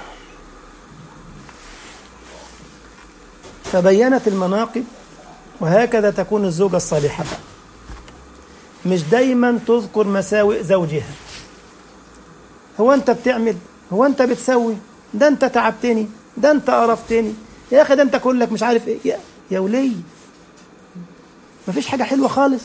S1: فبينت المناقب وهكذا تكون الزوجة الصالحة مش دايما تذكر مساوئ زوجها هو أنت بتعمل هو أنت بتسوي ده أنت تعبتني ده أنت قرفتني يا أخي ده أنت كلك مش عارف إيه يا, يا ولي مفيش حاجة حلوة خالص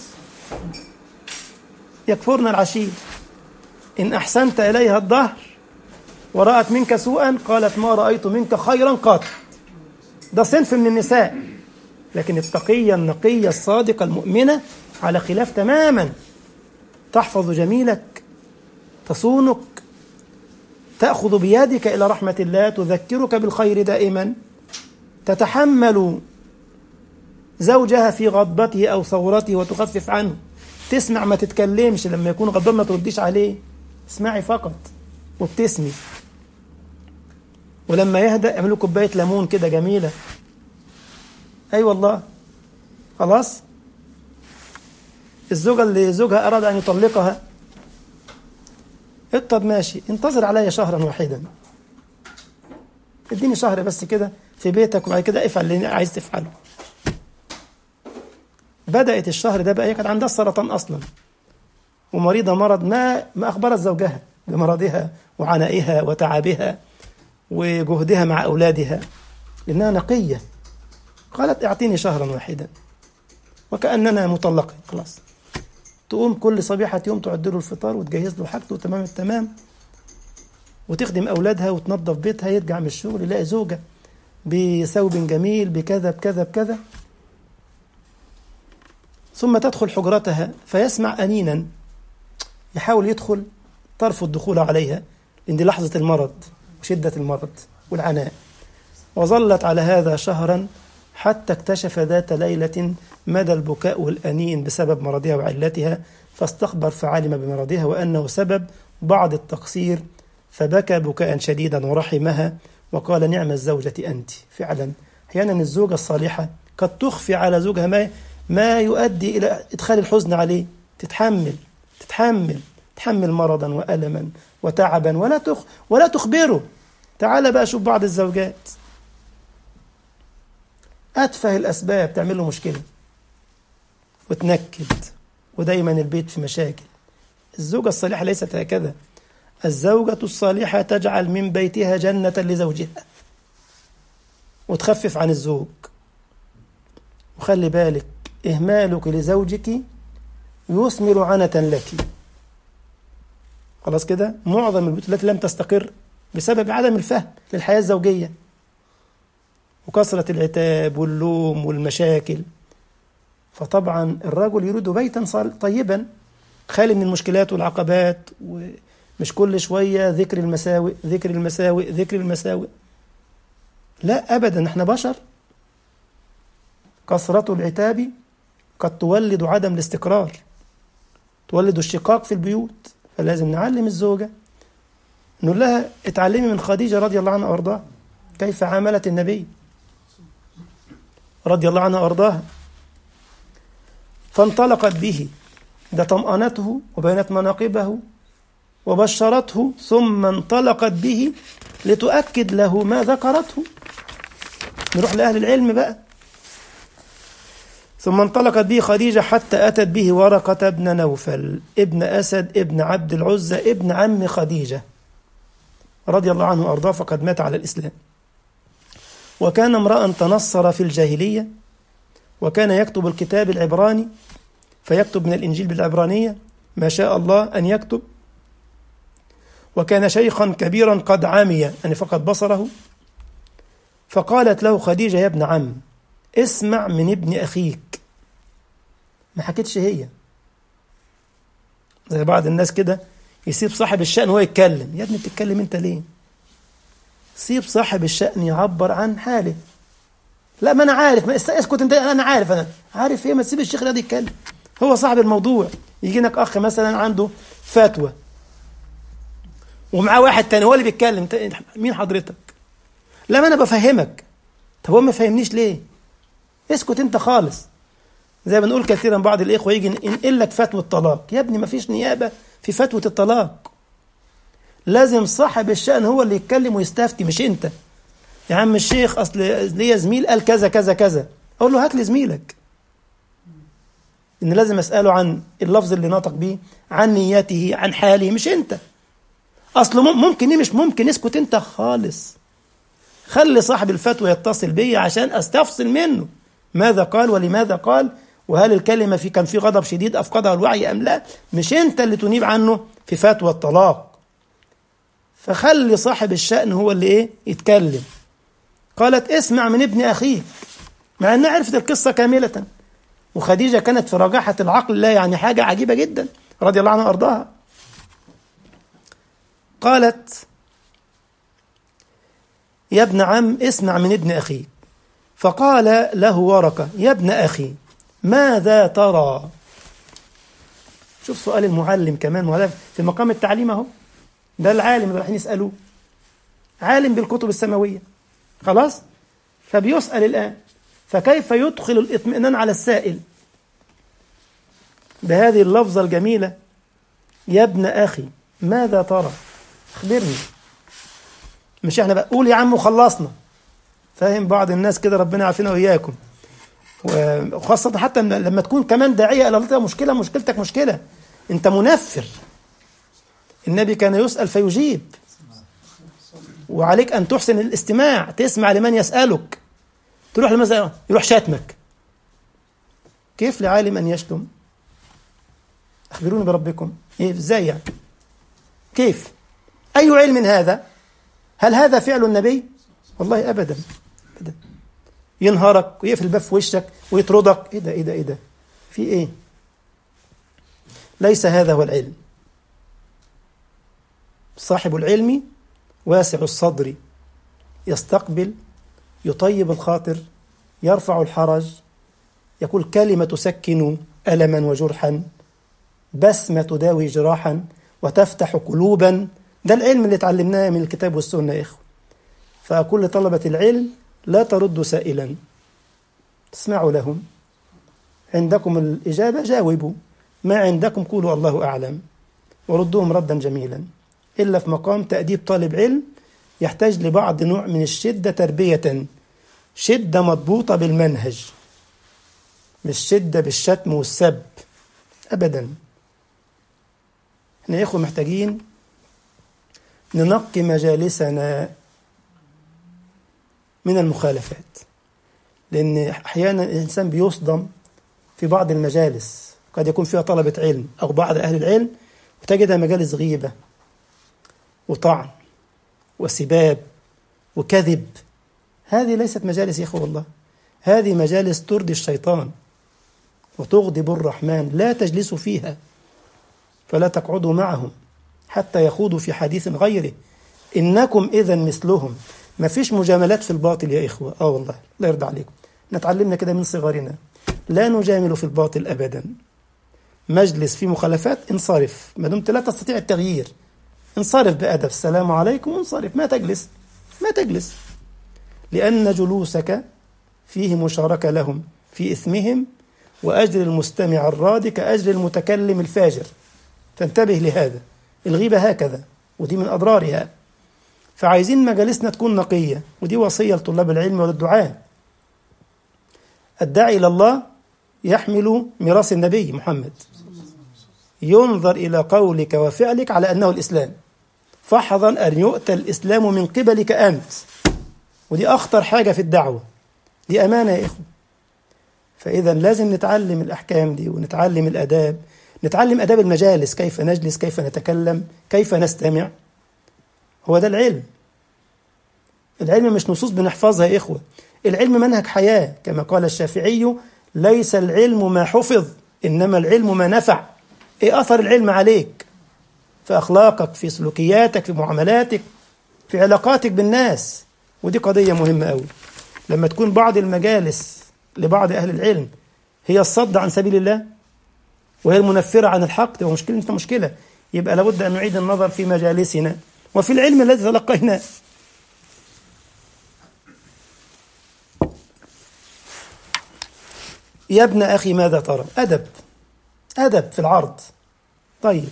S1: يكفرنا العشير إن أحسنت إليها الظهر ورأت منك سوءا قالت ما رأيت منك خيرا قط ده صنف من النساء لكن التقية النقية الصادقة المؤمنة على خلاف تماما تحفظ جميلك تصونك تأخذ بيدك إلى رحمة الله تذكرك بالخير دائما تتحمل زوجها في غضبته أو ثورته وتخفف عنه تسمع ما تتكلمش لما يكون غضبان ما ترديش عليه اسمعي فقط وابتسمي ولما يهدأ اعملوا كوباية ليمون كده جميلة أي أيوة والله خلاص الزوجة اللي زوجها أراد أن يطلقها اطب ماشي انتظر عليا شهرا واحدا اديني شهر بس كده في بيتك وبعد كده افعل اللي عايز تفعله بدأت الشهر ده بقى هي كانت عندها السرطان أصلا ومريضة مرض ما ما أخبرت زوجها بمرضها وعنائها وتعبها وجهدها مع أولادها لأنها نقية قالت اعطيني شهرا واحدا وكأننا مطلقة خلاص تقوم كل صبيحة يوم تعد له الفطار وتجهز له حاجته تمام التمام وتخدم أولادها وتنظف بيتها يرجع من الشغل يلاقي زوجة بثوب جميل بكذا بكذا بكذا ثم تدخل حجرتها فيسمع أنينا يحاول يدخل ترفض الدخول عليها لأن دي لحظة المرض وشدة المرض والعناء وظلت على هذا شهرا حتى اكتشف ذات ليلة مدى البكاء والأنين بسبب مرضها وعلتها فاستخبر فعلم بمرضها وأنه سبب بعض التقصير فبكى بكاء شديدا ورحمها وقال نعم الزوجة أنت فعلا أحيانا الزوجة الصالحة قد تخفي على زوجها ما ما يؤدي إلى إدخال الحزن عليه تتحمل تتحمل تحمل مرضا وألما وتعبا ولا تخ ولا تخبره تعال بقى شوف بعض الزوجات أتفه الأسباب تعمل له مشكلة وتنكد ودايما البيت في مشاكل الزوجة الصالحة ليست هكذا الزوجة الصالحة تجعل من بيتها جنة لزوجها وتخفف عن الزوج وخلي بالك إهمالك لزوجك يثمر عنة لك خلاص كده معظم البيوت التي لم تستقر بسبب عدم الفهم للحياة الزوجية وكثرة العتاب واللوم والمشاكل فطبعا الرجل يريد بيتا طيبا خالي من المشكلات والعقبات ومش كل شوية ذكر المساوئ ذكر المساوئ ذكر المساوئ لا أبدا احنا بشر كثرة العتاب قد تولد عدم الاستقرار تولد الشقاق في البيوت فلازم نعلم الزوجة نقول لها اتعلمي من خديجة رضي الله عنها وأرضاها كيف عاملت النبي رضي الله عنها وأرضاها فانطلقت به ده طمأنته وبينت مناقبه وبشرته ثم انطلقت به لتؤكد له ما ذكرته نروح لأهل العلم بقى ثم انطلقت به خديجة حتى أتت به ورقة ابن نوفل ابن أسد ابن عبد العزة ابن عم خديجة رضي الله عنه وأرضاه فقد مات على الإسلام وكان امرأ تنصر في الجاهلية وكان يكتب الكتاب العبراني فيكتب من الإنجيل بالعبرانية ما شاء الله أن يكتب وكان شيخا كبيرا قد عمي يعني فقد بصره فقالت له خديجة يا ابن عم اسمع من ابن أخيك ما حكيتش هي زي بعض الناس كده يسيب صاحب الشأن وهو يتكلم يا ابني بتتكلم انت ليه سيب صاحب الشأن يعبر عن حاله لا ما انا عارف ما اسكت انت انا عارف انا عارف ايه ما تسيب الشيخ ده يتكلم هو صاحب الموضوع يجي لك اخ مثلا عنده فتوى ومعاه واحد تاني هو اللي بيتكلم مين حضرتك لا ما انا بفهمك طب هو ما فهمنيش ليه اسكت انت خالص زي ما بنقول كثيرا بعض الاخوه يجي ينقل لك فتوى الطلاق يا ابني ما فيش نيابه في فتوى الطلاق لازم صاحب الشأن هو اللي يتكلم ويستفتي مش انت يا عم الشيخ اصل ليا زميل قال كذا كذا كذا اقول له هات لي زميلك ان لازم اساله عن اللفظ اللي نطق بيه عن نيته عن حاله مش انت اصل ممكن ايه مش ممكن اسكت انت خالص خلي صاحب الفتوى يتصل بي عشان استفصل منه ماذا قال ولماذا قال وهل الكلمة في كان في غضب شديد أفقدها الوعي أم لا مش أنت اللي تنيب عنه في فتوى الطلاق فخلي صاحب الشأن هو اللي إيه يتكلم قالت اسمع من ابن أخيك مع أنها عرفت القصة كاملة وخديجة كانت في رجاحة العقل لا يعني حاجة عجيبة جدا رضي الله عنها وأرضاها قالت يا ابن عم اسمع من ابن أخيك فقال له ورقة يا ابن أخي ماذا ترى شوف سؤال المعلم كمان وهذا في مقام التعليم اهو ده العالم اللي رايحين يسألوه عالم بالكتب السماوية خلاص فبيسأل الآن فكيف يدخل الاطمئنان على السائل بهذه اللفظة الجميلة يا ابن أخي ماذا ترى أخبرني مش احنا بقى قول يا عم وخلصنا فاهم بعض الناس كده ربنا يعافينا وإياكم وخاصة حتى لما تكون كمان داعية إلى الله مشكلة مشكلتك مشكلة أنت منفر النبي كان يسأل فيجيب وعليك أن تحسن الاستماع تسمع لمن يسألك تروح لماذا يروح شاتمك كيف لعالم أن يشتم أخبروني بربكم إيه إزاي يعني كيف أي علم هذا هل هذا فعل النبي والله أبدا أبدا ينهارك ويقفل الباب في وشك ويطردك إيه ده إيه ده إيه ده في إيه ليس هذا هو العلم صاحب العلم واسع الصدر يستقبل يطيب الخاطر يرفع الحرج يقول كلمة تسكن ألما وجرحا بسمة تداوي جراحا وتفتح قلوبا ده العلم اللي اتعلمناه من الكتاب والسنة يا إخوة فأقول لطلبة العلم لا تردوا سائلا اسمعوا لهم عندكم الإجابة جاوبوا ما عندكم قولوا الله أعلم وردوهم ردا جميلا إلا في مقام تأديب طالب علم يحتاج لبعض نوع من الشدة تربية شدة مضبوطة بالمنهج مش شدة بالشتم والسب أبدا احنا يا إخوة محتاجين ننقي مجالسنا من المخالفات لأن أحيانا الإنسان بيصدم في بعض المجالس قد يكون فيها طلبة علم أو بعض أهل العلم وتجدها مجالس غيبة وطعن وسباب وكذب هذه ليست مجالس يا إخوة والله هذه مجالس ترضي الشيطان وتغضب الرحمن لا تجلسوا فيها فلا تقعدوا معهم حتى يخوضوا في حديث غيره إنكم إذا مثلهم ما فيش مجاملات في الباطل يا إخوة آه والله الله يرضى عليكم نتعلمنا كده من صغرنا لا نجامل في الباطل أبدا مجلس في مخالفات انصرف ما دمت لا تستطيع التغيير انصرف بأدب السلام عليكم انصرف ما تجلس ما تجلس لأن جلوسك فيه مشاركة لهم في إثمهم وأجر المستمع الراضي كأجر المتكلم الفاجر فانتبه لهذا الغيبة هكذا ودي من أضرارها فعايزين مجالسنا تكون نقية ودي وصية لطلاب العلم وللدعاء الداعي إلى الله يحمل ميراث النبي محمد ينظر إلى قولك وفعلك على أنه الإسلام فاحذر أن يؤتى الإسلام من قبلك أنت ودي أخطر حاجة في الدعوة دي أمانة يا إخوة فإذا لازم نتعلم الأحكام دي ونتعلم الأداب نتعلم أداب المجالس كيف نجلس كيف نتكلم كيف نستمع هو ده العلم العلم مش نصوص بنحفظها يا إخوة العلم منهج حياة كما قال الشافعي ليس العلم ما حفظ إنما العلم ما نفع إيه أثر العلم عليك في أخلاقك في سلوكياتك في معاملاتك في علاقاتك بالناس ودي قضية مهمة أوي لما تكون بعض المجالس لبعض أهل العلم هي الصد عن سبيل الله وهي المنفرة عن الحق تبقى مشكلة أنت مشكلة يبقى لابد أن نعيد النظر في مجالسنا وفي العلم الذي تلقيناه يا ابن أخي ماذا ترى أدب أدب في العرض طيب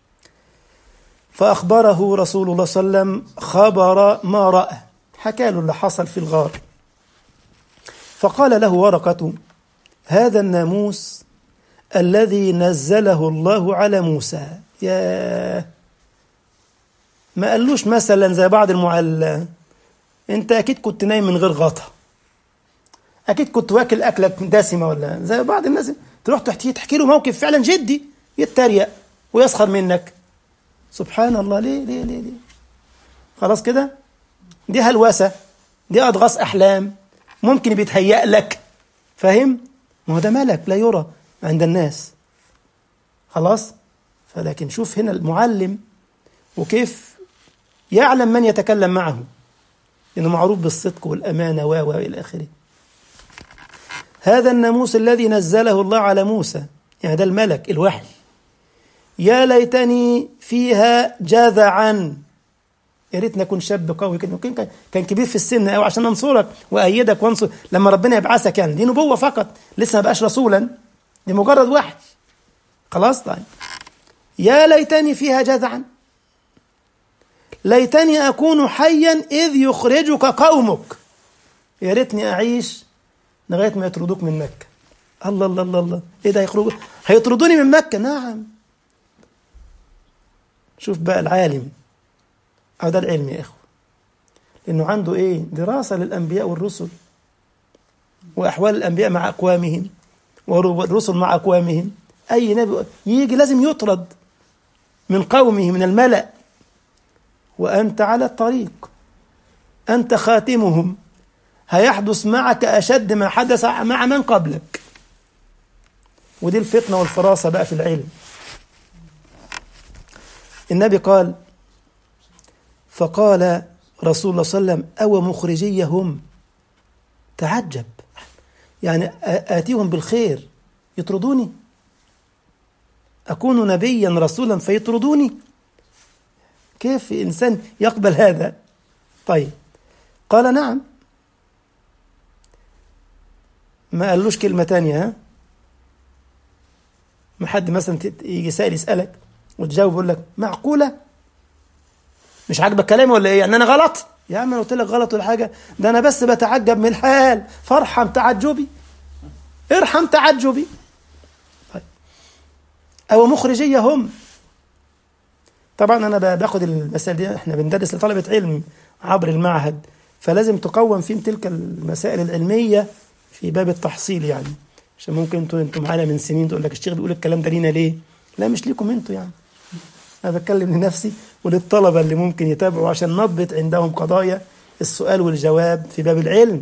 S1: فأخبره رسول الله صلى الله عليه وسلم خبر ما رأى حكى له اللي حصل في الغار فقال له ورقة هذا الناموس الذي نزله الله على موسى يا ما قالوش مثلا زي بعض المعل انت اكيد كنت نايم من غير غطا اكيد كنت واكل اكله دسمه ولا زي بعض الناس تروح تحكي تحكي له موقف فعلا جدي يتريق ويسخر منك سبحان الله ليه ليه ليه, ليه؟ خلاص كده دي هلوسه دي اضغاث احلام ممكن بيتهيأ لك فاهم ما هو ده ملك لا يرى عند الناس خلاص فلكن شوف هنا المعلم وكيف يعلم من يتكلم معه لأنه معروف بالصدق والأمانة و و إلى آخره هذا الناموس الذي نزله الله على موسى يعني ده الملك الوحي يا ليتني فيها جذعا يا ريت نكون شاب قوي كده ممكن كان كبير في السن قوي عشان انصرك وايدك وانصر لما ربنا يبعثك يعني دي نبوه فقط لسه ما بقاش رسولا دي مجرد وحي خلاص طيب يا ليتني فيها جذعا ليتني اكون حيا اذ يخرجك قومك يا ريتني اعيش لغاية ما يطردوك من مكة الله الله الله الله ايه ده هيخرجوا هيطردوني من مكة نعم شوف بقى العالم أو ده العلم يا إخوة لأنه عنده إيه دراسة للأنبياء والرسل وأحوال الأنبياء مع أقوامهم والرسل مع أقوامهم أي نبي يجي لازم يطرد من قومه من الملأ وأنت على الطريق أنت خاتمهم هيحدث معك أشد ما حدث مع من قبلك ودي الفتنة والفراسة بقى في العلم النبي قال فقال رسول الله صلى الله عليه وسلم أو مخرجي هم تعجب يعني آتيهم بالخير يطردوني أكون نبيا رسولا فيطردوني كيف إنسان يقبل هذا طيب قال نعم ما قالوش كلمة تانية ها ما حد مثلا يجي سائل يسألك وتجاوب يقول لك معقولة مش عاجبك كلامي ولا ايه يعني انا غلط يا عم انا قلت لك غلط ولا حاجه ده انا بس بتعجب من الحال فارحم تعجبي ارحم تعجبي طيب او مخرجيه هم طبعا انا باخد المسائل دي احنا بندرس لطلبه علم عبر المعهد فلازم تقوم فيهم تلك المسائل العلميه في باب التحصيل يعني عشان ممكن انتوا انتوا معانا من سنين تقول لك الشيخ بيقول الكلام ده لينا ليه؟ لا مش ليكم انتوا يعني انا بتكلم لنفسي وللطلبه اللي ممكن يتابعوا عشان نضبط عندهم قضايا السؤال والجواب في باب العلم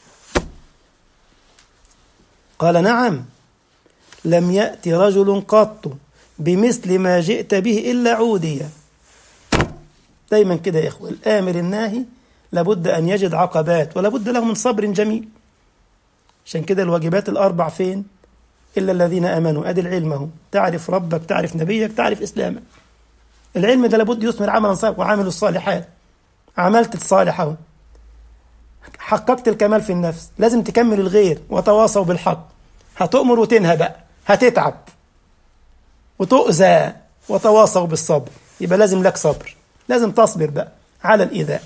S1: قال نعم لم يأتي رجل قط بمثل ما جئت به إلا عودية دايما كده يا إخوة الآمر الناهي لابد أن يجد عقبات ولابد له من صبر جميل عشان كده الواجبات الأربع فين إلا الذين آمنوا أدي العلم اهو تعرف ربك تعرف نبيك تعرف إسلامك العلم ده لابد يثمر عملا صالحا وعامل الصالحات عملت الصالح اهو حققت الكمال في النفس لازم تكمل الغير وتواصوا بالحق هتؤمر وتنهى بقى هتتعب وتؤذى وتواصوا بالصبر يبقى لازم لك صبر لازم تصبر بقى على الإيذاء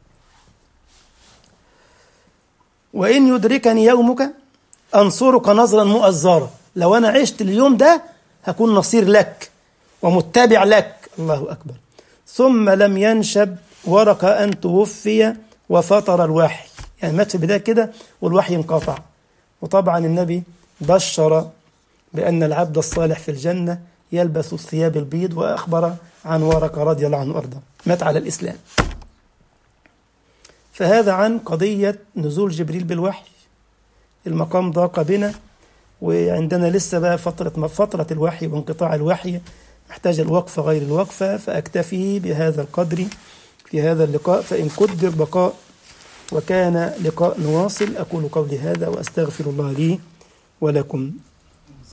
S1: وإن يدركني يومك أنصرك نظرا مؤزرا لو أنا عشت اليوم ده هكون نصير لك ومتبع لك الله أكبر ثم لم ينشب ورق أن توفي وفطر الوحي يعني مات في البداية كده والوحي انقطع وطبعا النبي بشر بأن العبد الصالح في الجنة يلبس الثياب البيض وأخبر عن ورقة رضي الله عنه أرضه مات على الإسلام فهذا عن قضية نزول جبريل بالوحي المقام ضاق بنا وعندنا لسه بقى فترة فترة الوحي وانقطاع الوحي محتاج الوقفة غير الوقفة فأكتفي بهذا القدر في هذا اللقاء فإن قدر بقاء وكان لقاء نواصل أقول قولي هذا وأستغفر الله لي ولكم